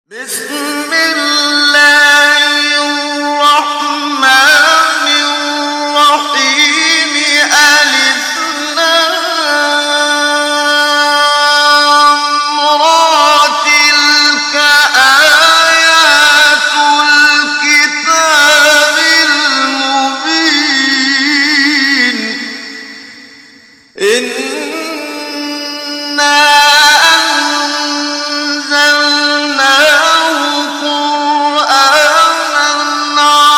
بسم الله الرحمن الرحيم ألف لام را تلك آيات الكتاب المبين إنا أنزلناه قرآنا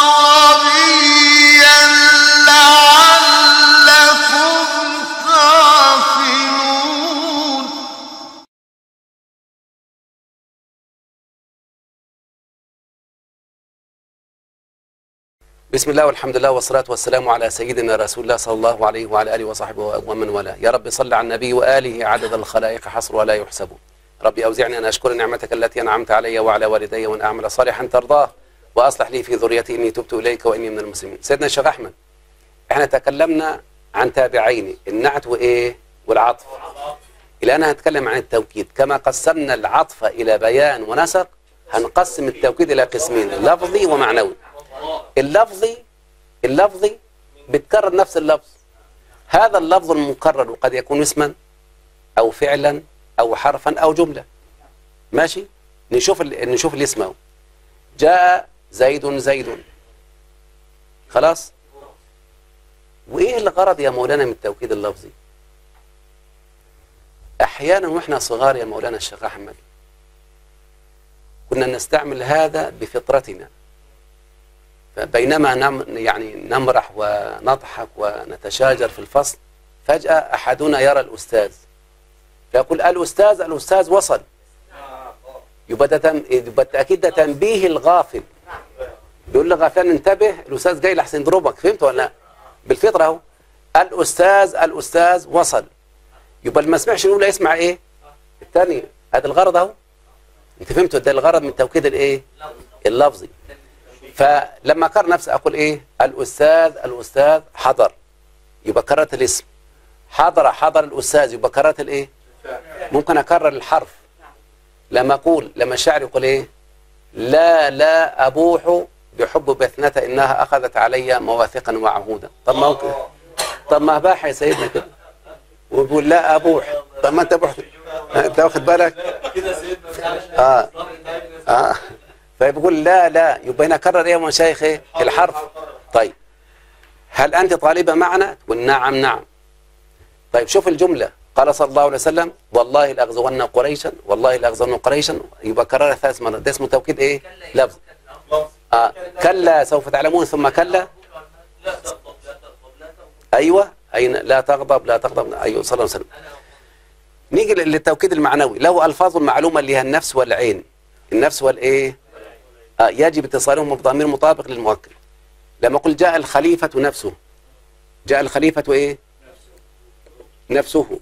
عربيا لعلكم تعقلون بسم الله والحمد لله والصلاة والسلام على سيدنا رسول الله صلى الله عليه وعلى آله وصحبه ومن والاه يا رب صل على النبي وآله عدد الخلائق حصر ولا يحسب ربي أوزعني أن أشكر نعمتك التي أنعمت علي وعلى والدي وأن أعمل صالحا ترضاه وأصلح لي في ذريتي إني تبت إليك وإني من المسلمين سيدنا الشيخ أحمد احنا تكلمنا عن تابعين النعت وإيه والعطف الآن هنتكلم عن التوكيد كما قسمنا العطف إلى بيان ونسق هنقسم التوكيد إلى قسمين لفظي ومعنوي اللفظي اللفظي بتكرر نفس اللفظ هذا اللفظ المكرر قد يكون اسما او فعلا او حرفا او جمله ماشي نشوف ال... نشوف الاسم اهو جاء زيد زيد خلاص وايه الغرض يا مولانا من التوكيد اللفظي احيانا واحنا صغار يا مولانا الشيخ احمد كنا نستعمل هذا بفطرتنا بينما نم يعني نمرح ونضحك ونتشاجر في الفصل فجأة أحدنا يرى الأستاذ فيقول الأستاذ الأستاذ وصل يبقى ده تم... يبقى أكيد ده تنبيه الغافل بيقول لغفلان انتبه الأستاذ جاي لحسن يضربك فهمت ولا لا؟ بالفطرة أهو الأستاذ الأستاذ وصل يبقى اللي ما سمعش الأولى يسمع إيه؟ الثاني هذا الغرض أهو أنت فهمت ده الغرض من توكيد الإيه؟ اللفظي فلما اكرر نفسي اقول ايه الاستاذ الاستاذ حضر يبقى كررت الاسم حضر حضر الاستاذ يبقى كررت الايه ممكن اكرر الحرف لما اقول لما الشاعر يقول ايه لا لا ابوح بحب بثنة انها اخذت علي مواثقا وعهودا طب ما ممكن طب ما باح يا سيدنا كده ويقول لا ابوح طب ما انت بحت انت واخد بالك اه اه فبيقول لا لا يبقى هنا كرر ايه يا مشايخ ايه الحرف طيب هل انت طالبه معنا تقول نعم نعم طيب شوف الجمله قال صلى الله عليه وسلم والله لاغزون قريشا والله لاغزون قريشا يبقى كررها ثلاث مرات ده اسمه توكيد ايه لفظ آه. كلا سوف تعلمون ثم كلا ايوه اين لا تغضب لا تغضب ايوه صلى الله عليه وسلم نيجي للتوكيد المعنوي له الفاظ معلومه اللي هي النفس والعين النفس والايه آه يجب اتصالهم بضمير مطابق للمؤكد لما قل جاء الخليفة نفسه جاء الخليفة ايه نفسه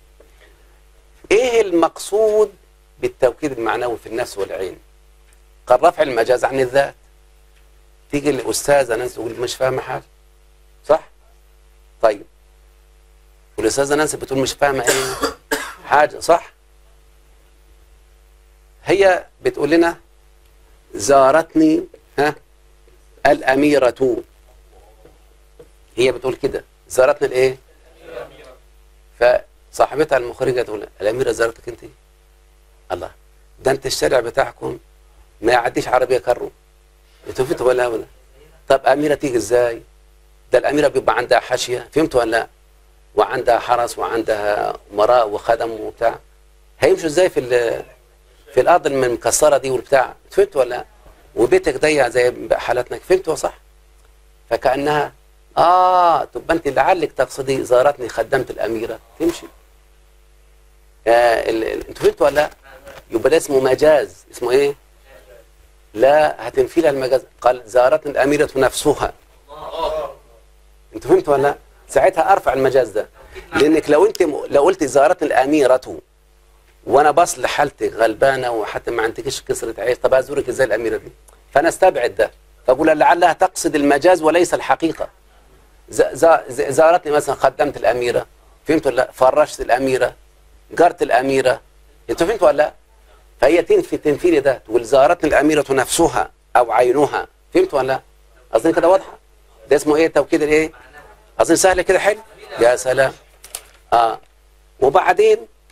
ايه المقصود بالتوكيد المعنوي في النفس والعين قال رفع المجاز عن الذات تيجي الاستاذه نانسي تقول مش فاهمه حاجه صح طيب والاستاذه نانسي بتقول مش فاهمه ايه حاجه صح هي بتقول لنا زارتني ها الأميرة هي بتقول كده زارتني الايه فصاحبتها المخرجة تقول الأميرة زارتك انت الله ده انت الشارع بتاعكم ما يعديش عربية كرو انتوا فهمتوا ولا ولا طب أميرة تيجي ازاي ده الأميرة بيبقى عندها حاشية فهمتوا ولا لا وعندها حرس وعندها مراء وخدم وبتاع هيمشوا ازاي في في الارض المكسره دي والبتاع فهمت ولا وبيتك ضيق زي حالتنا فهمت صح فكانها اه طب انت لعلك تقصدي زارتني خدمت الاميره تمشي آه ال... ال... انتوا فهمتوا ولا لا يبقى ده اسمه مجاز اسمه ايه لا هتنفي لها المجاز قال زارتني الاميره نفسها انتوا فهمتوا ولا لا ساعتها ارفع المجاز ده لانك لو انت لو قلت زارتني الاميره وانا بصل حالتك غلبانه وحتى ما عندكش كسره عيش طب ازورك ازاي الاميره دي فانا استبعد ده فاقول لعلها تقصد المجاز وليس الحقيقه زارتني مثلا خدمت الاميره فهمت ولا لا فرشت الاميره جرت الاميره انتوا فهمتوا ولا لا فهي تنفي تنفي ده تقول زارتني الاميره نفسها او عينها فهمت ولا لا؟ اظن كده واضحه ده اسمه ايه توكيد الايه اظن سهله كده حلو يا سلام اه وبعدين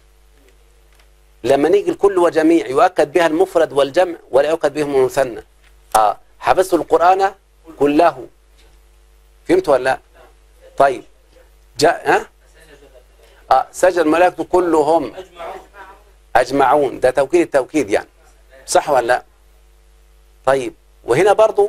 لما نيجي الكل وجميع يؤكد بها المفرد والجمع ولا يؤكد بهم المثنى اه حفظت القران كله فهمت ولا لا طيب جاء ها اه سجد الملائكه كلهم اجمعون ده توكيد التوكيد يعني صح ولا لا طيب وهنا برضو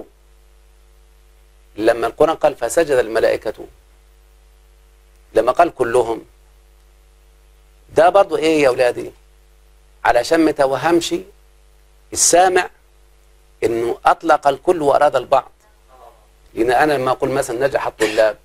لما القرآن قال فسجد الملائكة لما قال كلهم ده برضو ايه يا اولادي علشان ما توهمش السامع انه اطلق الكل واراد البعض لان انا لما اقول مثلا نجح الطلاب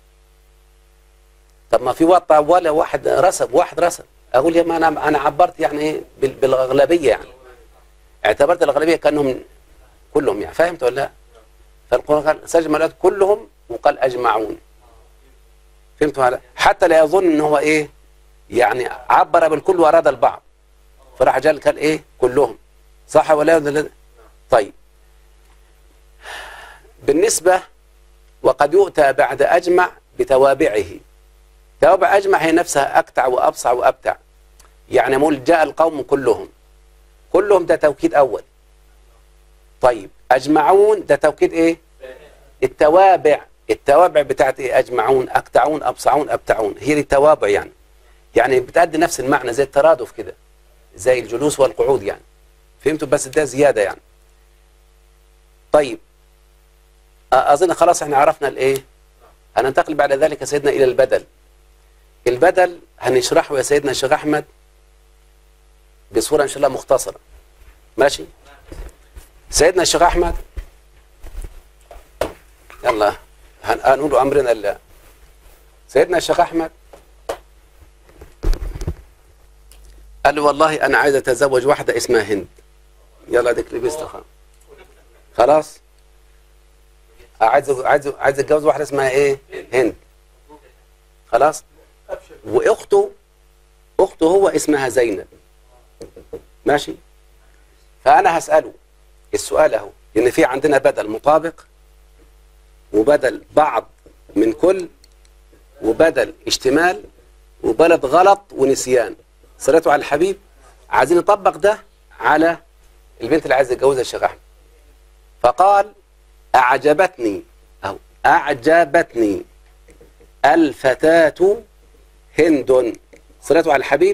طب ما في وقت ولا واحد رسب واحد رسب اقول يا ما انا انا عبرت يعني ايه بال- بالاغلبيه يعني اعتبرت الاغلبيه كانهم كلهم يعني فهمت ولا لا؟ فالقران قال سجد الملائكه كلهم وقال اجمعون فهمت ولا لا؟ حتى لا يظن ان هو ايه يعني عبر بالكل واراد البعض فراح جال قال ايه كلهم صح ولا لا طيب بالنسبه وقد يؤتى بعد اجمع بتوابعه توابع اجمع هي نفسها اكتع وابصع وابتع يعني مول جاء القوم كلهم كلهم ده توكيد اول طيب اجمعون ده توكيد ايه التوابع التوابع بتاعت ايه اجمعون اكتعون ابصعون ابتعون هي دي التوابع يعني يعني بتأدي نفس المعنى زي الترادف كده زي الجلوس والقعود يعني فهمتوا بس ده زياده يعني طيب أ- اظن خلاص احنا عرفنا الايه هننتقل بعد ذلك يا سيدنا الى البدل البدل هنشرحه يا سيدنا الشيخ احمد بصوره ان شاء الله مختصره ماشي سيدنا الشيخ احمد يلا هن- هنقول امرنا لله سيدنا الشيخ احمد قال له والله انا عايز اتزوج واحده اسمها هند يلا ديك لبست خلاص خلاص عايز عايز عايز اتجوز واحده اسمها ايه هند خلاص واخته اخته هو اسمها زينب ماشي فانا هساله السؤال اهو ان في عندنا بدل مطابق وبدل بعض من كل وبدل اشتمال وبلد غلط ونسيان صلته على الحبيب عايزين نطبق ده على البنت اللي عايز يتجوزها الشيخ احمد فقال اعجبتني او اعجبتني الفتاة هند صلته على الحبيب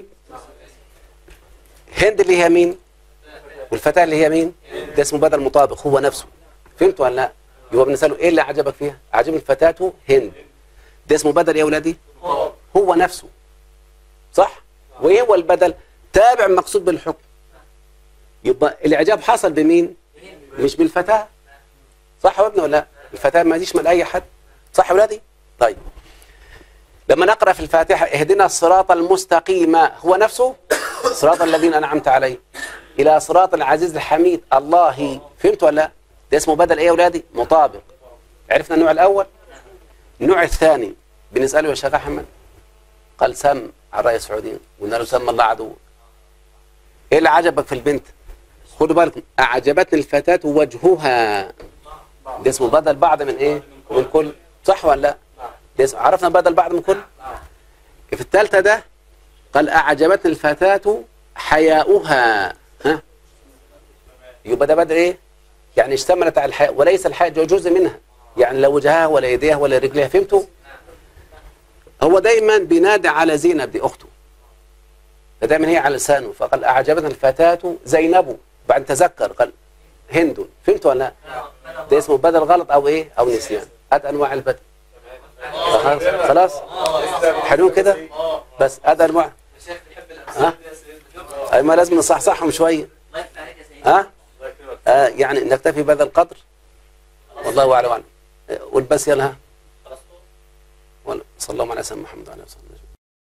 هند اللي هي مين والفتاة اللي هي مين ده اسمه بدل مطابق هو نفسه فهمت ولا لا يبقى بنسأله ايه اللي عجبك فيها عجبني الفتاة هند ده اسمه بدل يا ولادي هو نفسه صح وايه هو البدل تابع مقصود بالحكم يبقى الاعجاب حصل بمين مش بالفتاة صح يا ابني ولا لا الفتاة ما تشمل اي حد صح يا ولادي طيب لما نقرأ في الفاتحة اهدنا الصراط المستقيم هو نفسه صراط الذين أنعمت عليه إلى صراط العزيز الحميد الله فهمت ولا لا؟ ده اسمه بدل إيه يا أولادي مطابق عرفنا النوع الأول النوع الثاني بنسأله يا شيخ أحمد قال سم على الرأي السعودي قلنا له سم الله عدو إيه اللي عجبك في البنت خدوا بالكم أعجبتني الفتاة وجهها ده اسمه بدل بعض من إيه من كل صح ولا لا ده اسمه عرفنا بدل بعض من كل في الثالثة ده قال أعجبتني الفتاة حياؤها ها يبقى ده بدل إيه يعني اشتملت على الحياء وليس الحياء جزء منها يعني لا وجهها ولا يديها ولا رجليها فهمتوا هو دايما بينادي على زينب دي أخته فدايما هي على لسانه فقال أعجبتني الفتاة زينب بعد تذكر قال هند فهمت ولا لا ده اسمه بدل غلط أو إيه أو نسيان هات أنواع البدل خلاص خلاص حلو كده بس هذا انواع ها أي ما لازم نصحصحهم شويه ها آه يعني نكتفي بهذا القدر والله اعلم وأعلم. آه، قول بس يلا ها ولا- صلى الله على سيدنا محمد وعلى اله وصحبه